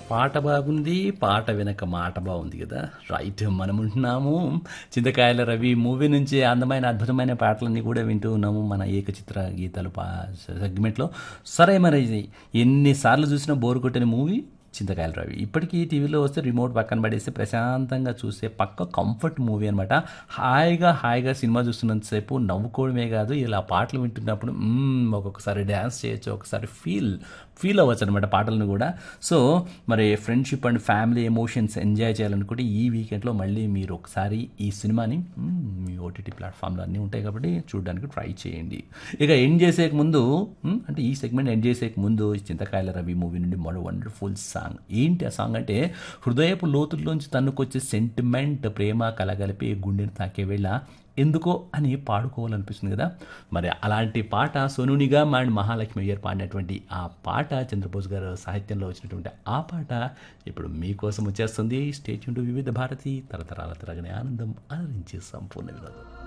పాట బాగుంది పాట వెనక మాట బాగుంది కదా రైట్ మనం ఉంటున్నాము చింతకాయల రవి మూవీ నుంచి అందమైన అద్భుతమైన పాటలన్నీ కూడా వింటూ ఉన్నాము మన ఏకచిత్ర గీతాలు పా సెగ్మెంట్లో సరే మరి ఇది ఎన్నిసార్లు చూసినా బోరు కొట్టిన మూవీ చింతకాయల రవి ఇప్పటికీ టీవీలో వస్తే రిమోట్ పక్కన పడేసి ప్రశాంతంగా చూసే పక్క కంఫర్ట్ మూవీ అనమాట హాయిగా హాయిగా సినిమా చూస్తున్నంతసేపు నవ్వుకోవడమే కాదు ఇలా పాటలు వింటున్నప్పుడు మ్మ్, ఒక్కొక్కసారి డ్యాన్స్ చేయొచ్చు ఒకసారి ఫీల్ ఫీల్ అవ్వచ్చు అనమాట పాటలను కూడా సో మరి friendship and family emotions enjoy చేయాలనుకుంటే ఈ వీకెండ్లో మళ్ళీ మీరు ఒకసారి ఈ సినిమాని మ్మ్, మీ ఓటీటీ ప్లాట్ఫామ్లో అన్నీ ఉంటాయి కాబట్టి చూడడానికి ట్రై చేయండి ఇక ఎండ్ చేసేక ముందు మ్మ్, అంటే ఈ సెగ్మెంట్ ఎండ్ చేసేక ముందు ఈ చింతకాయల రవి మూవీ నుండి మరో వండర్ఫుల్ సాంగ్ ఏంటి ఆ సాంగ్ అంటే హృదయపు లోతుల్లోంచి తన్నుకొచ్చే సెంటిమెంట్ ప్రేమ కలగలిపి గుండెని తాకే వేళ ఎందుకో అని పాడుకోవాలనిపిస్తుంది కదా మరి అలాంటి పాట సోను నిగమ్ అండ్ మహాలక్ష్మి అయ్యర్ పాడినటువంటి ఆ పాట చంద్రబోస్ గారు సాహిత్యంలో వచ్చినటువంటి ఆ పాట ఇప్పుడు మీకోసం వచ్చేస్తుంది స్టేట్ టు వివిధ భారతి తరతరాల తరగని ఆనందం అలరించే సంపూర్ణ వినోదం